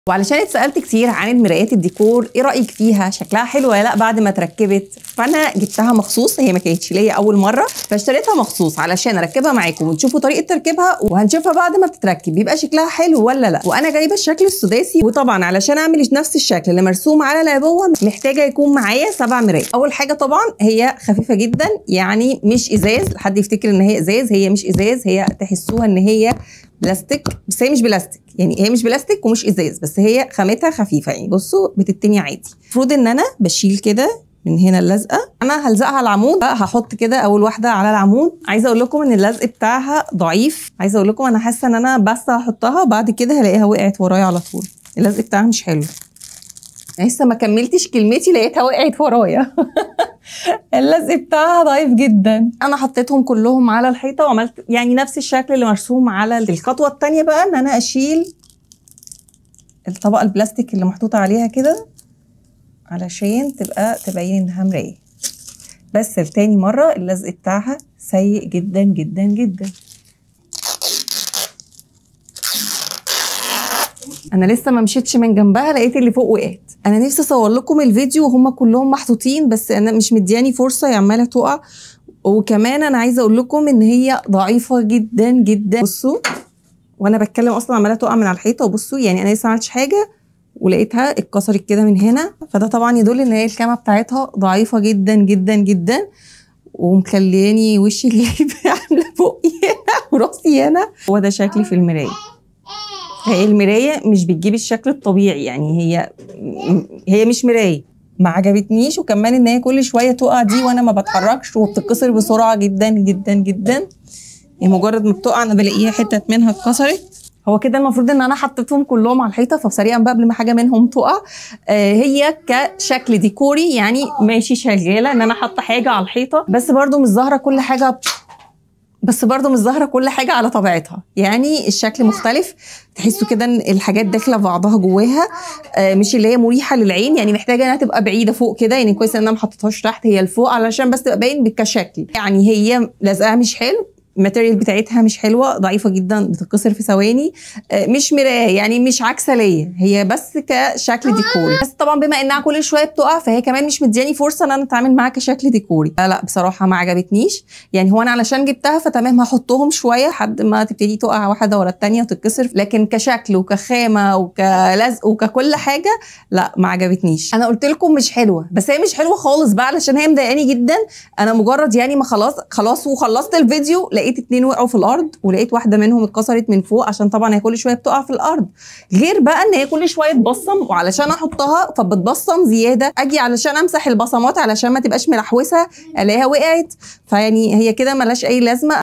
وعلشان اتسالت كتير عن المرايات الديكور ايه رايك فيها شكلها حلو ولا لا بعد ما اتركبت فانا جبتها مخصوص هي ما كانتش ليا اول مره فاشتريتها مخصوص علشان اركبها معاكم وتشوفوا طريقه تركيبها وهنشوفها بعد ما تتركب بيبقى شكلها حلو ولا لا وانا جايبه الشكل السداسي وطبعا علشان اعمل نفس الشكل اللي مرسوم على العبوه محتاجه يكون معايا سبع مرايات اول حاجه طبعا هي خفيفه جدا يعني مش ازاز حد يفتكر ان هي ازاز هي مش ازاز هي تحسوها ان هي بلاستيك بس هي مش بلاستيك يعني هي مش بلاستيك ومش ازاز بس هي خامتها خفيفه يعني بصوا بتتني عادي المفروض ان انا بشيل كده من هنا اللزقه انا هلزقها على العمود هحط كده اول واحده على العمود عايزه اقول لكم ان اللزق بتاعها ضعيف عايزه اقول لكم انا حاسه ان انا بس هحطها بعد كده هلاقيها وقعت ورايا على طول اللزق بتاعها مش حلو لسه ما كملتش كلمتي لقيتها وقعت ورايا اللزق بتاعها ضعيف جدا انا حطيتهم كلهم على الحيطه وعملت يعني نفس الشكل اللي مرسوم على الخطوه الثانيه بقى ان انا اشيل الطبقه البلاستيك اللي محطوطه عليها كده علشان تبقى تبين انها مرايه بس لتاني مره اللزق بتاعها سيء جدا جدا جدا انا لسه ما مشيتش من جنبها لقيت اللي فوق وقعت انا نفسي اصور لكم الفيديو وهم كلهم محطوطين بس انا مش مدياني فرصه هي عماله تقع وكمان انا عايزه اقول لكم ان هي ضعيفه جدا جدا بصوا وانا بتكلم اصلا عماله تقع من على الحيطه وبصوا يعني انا لسه ما عملتش حاجه ولقيتها اتكسرت كده من هنا فده طبعا يدل ان هي الكامه بتاعتها ضعيفه جدا جدا جدا ومخلياني وشي جايب عامله بقي هنا وراسي هنا هو ده شكلي في المرايه هي المرايه مش بتجيب الشكل الطبيعي يعني هي هي مش مرايه ما عجبتنيش وكمان ان هي كل شويه تقع دي وانا ما بتحركش وبتتكسر بسرعه جدا جدا جدا يعني مجرد ما بتقع انا بلاقيها حتت منها اتكسرت هو كده المفروض ان انا حطيتهم كلهم على الحيطه فسريعا بقى قبل ما حاجه منهم تقع آه هي كشكل ديكوري يعني ماشي شغاله ان انا حاطه حاجه على الحيطه بس برده مش ظاهره كل حاجه بس برضه مش ظاهره كل حاجه على طبيعتها يعني الشكل مختلف تحسوا كده ان الحاجات داخله في بعضها جواها آه مش اللي هي مريحه للعين يعني محتاجه انها تبقى بعيده فوق كده يعني كويس ان انا ما حطيتهاش تحت هي لفوق علشان بس تبقى باين كشكل يعني هي لازقها مش حلو الماتيريال بتاعتها مش حلوه ضعيفه جدا بتتكسر في ثواني مش مرايه يعني مش عكسه ليا هي بس كشكل ديكوري بس طبعا بما انها كل شويه بتقع فهي كمان مش مدياني فرصه ان انا اتعامل معاها كشكل ديكوري لا, لا بصراحه ما عجبتنيش يعني هو انا علشان جبتها فتمام هحطهم شويه لحد ما تبتدي تقع واحده ورا الثانيه وتتكسر لكن كشكل وكخامه وكلزق وككل حاجه لا ما عجبتنيش انا قلت لكم مش حلوه بس هي مش حلوه خالص بقى علشان هي مضايقاني جدا انا مجرد يعني ما خلاص خلاص وخلصت الفيديو لقيت اتنين وقعوا في الارض ولقيت واحده منهم اتكسرت من فوق عشان طبعا هي كل شويه بتقع في الارض غير بقى ان هي كل شويه تبصم وعلشان احطها فبتبصم زياده اجي علشان امسح البصمات علشان ما تبقاش ملحوسه الاقيها وقعت فيعني هي كده ملهاش اي لازمه